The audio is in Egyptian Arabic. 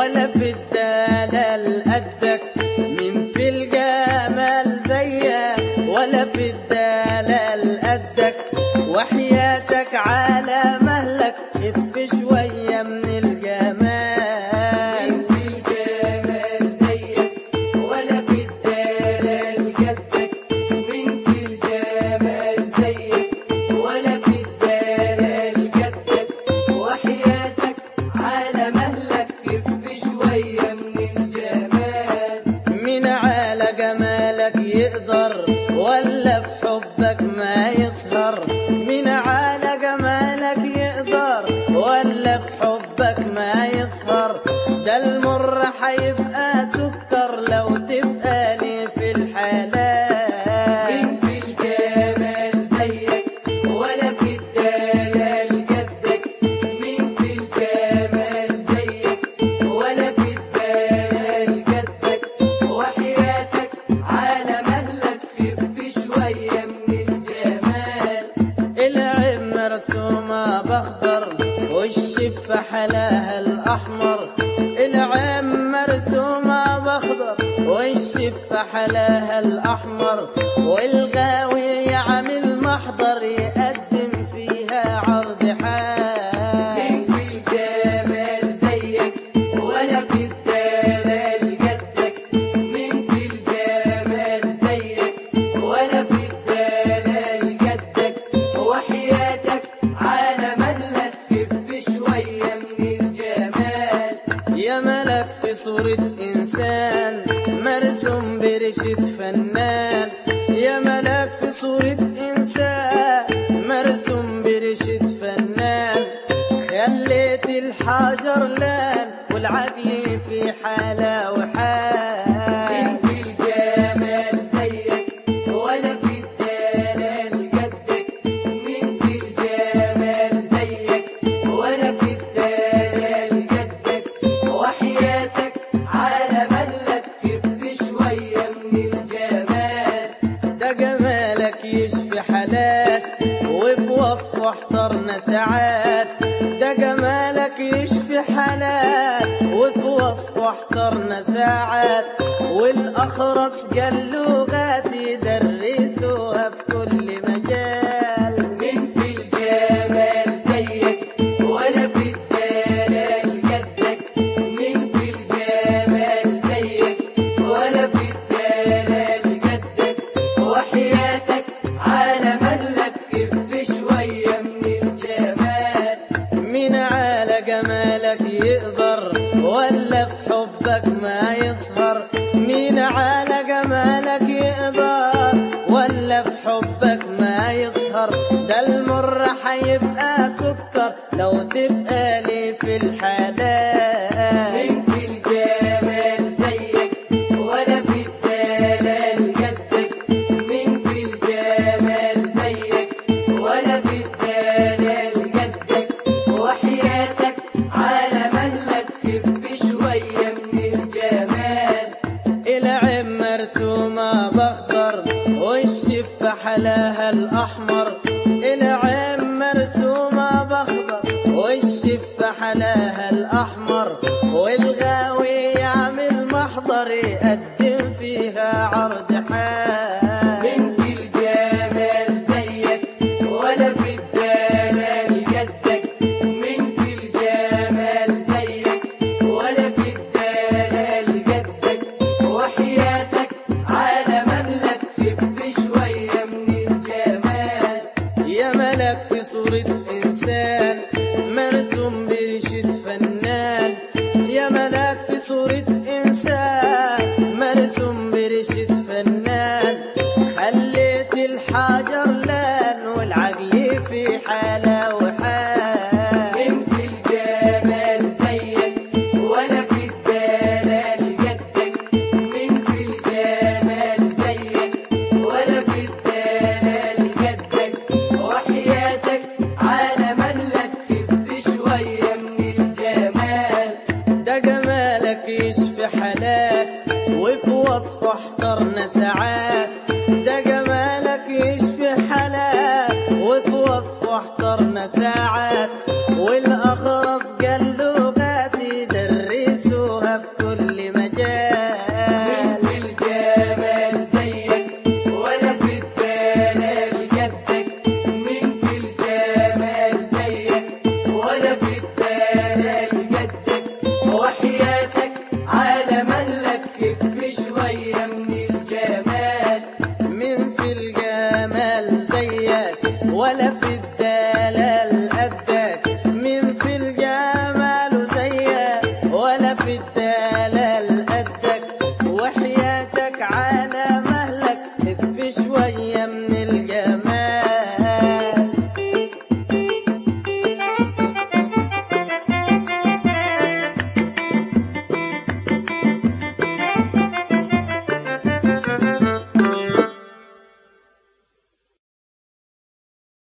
ولا في الدلال قدك من في الجمال زيك ولا في الدلال قدك وحياتك على مهلك خف شوية من الجمال في الجمال زيك ولا في الدلال جدك من في الجمال زيك ولا في الدلال جدك وحياتك على مهلك خف شوية من الجمال من على جمالك يقدر ولا في حبك ما يسهر من على جمالك يقدر ولا في حبك ما يسهر ده المر حيبقى سكر لو تبقى لي في الحلال من في الجمال زيك ولا في الدلال جدك من في الجمال زيك ولا في الدلال جدك وحياتك على مهلك خف شوية من الجمال العين مرسومة بخضر والشفة حلاها الأحمر العين مرسومة بخضر والشفة حلاها الأحمر والغاوي عامل محضر يقدم فيها عرض حال من في الجمال زيك ولا في الدلال جدك من في الجمال زيك ولا في الدلال جدك وحياتك على مهلك خف شوية من الجمال يا ملك في صورة إنسان مرسوم برشة فنان يا ملك في صورة إنسان مرسوم برشة فنان خليت الحجر لان والعقل في حالة من وحال في الجمال زيك ولا في الدلال جدك من في الجمال زيك ولا في الدلال جدك وحياتك على مهلك خف شوية من الجمال ده جمالك يشفي حالات وفي وصفه احضرنا ساعات ده جمالك يشفي حالات وفي وصفه احضرنا ساعات والأخرس قال لغات يدرسوها في كل مجال من في الجمال زيك ولا في الدلال جدك من في الجمال زيك ولا في الدلال جدك وحياتك على مهلك خف شوية من الجمال من على جمالك يقدر ولا في حبك ما يسهر مين على جمالك يقدر ولا في حبك ما يسهر ده المر حيبقى سكر لو تبقى لي في الحلال من في الجمال زيك ولا في الدلال جدك من في الجمال زيك ولا في الدلال جدك وحياتك على مهلك خف شوية من الجمال العين مرسومة بخضر والشفة حلاها الأحمر العين مرسومة بخضر والشفة حلاها الأحمر والغاوي يعمل محضر يقدم فيها عرض حال من في الجمال زيك ولا في الدلال جدك من في الجمال زيك ولا في الدلال جدك وحياتك على مهلك خف شوية من الجمال يا ملك في صورة إنسان مرسوم برشة فنان يا ملك في صورة إنسان مرسوم برشة فنان خليت الحجر لان والعقل في حالة وحال من في الجمال زيك ولا في الدلال جدك من في الجمال زيك ولا في الدلال جدك وحياتك على مهلك خف شوية من الجمال ده جمالك يشفي حالات وفي وصفه احضرنا ساعات ده جمالك يشفي حالات وفي وصفه احضرنا ساعات والأخرس قال لغات يدرسوها الدلال قدك وحياة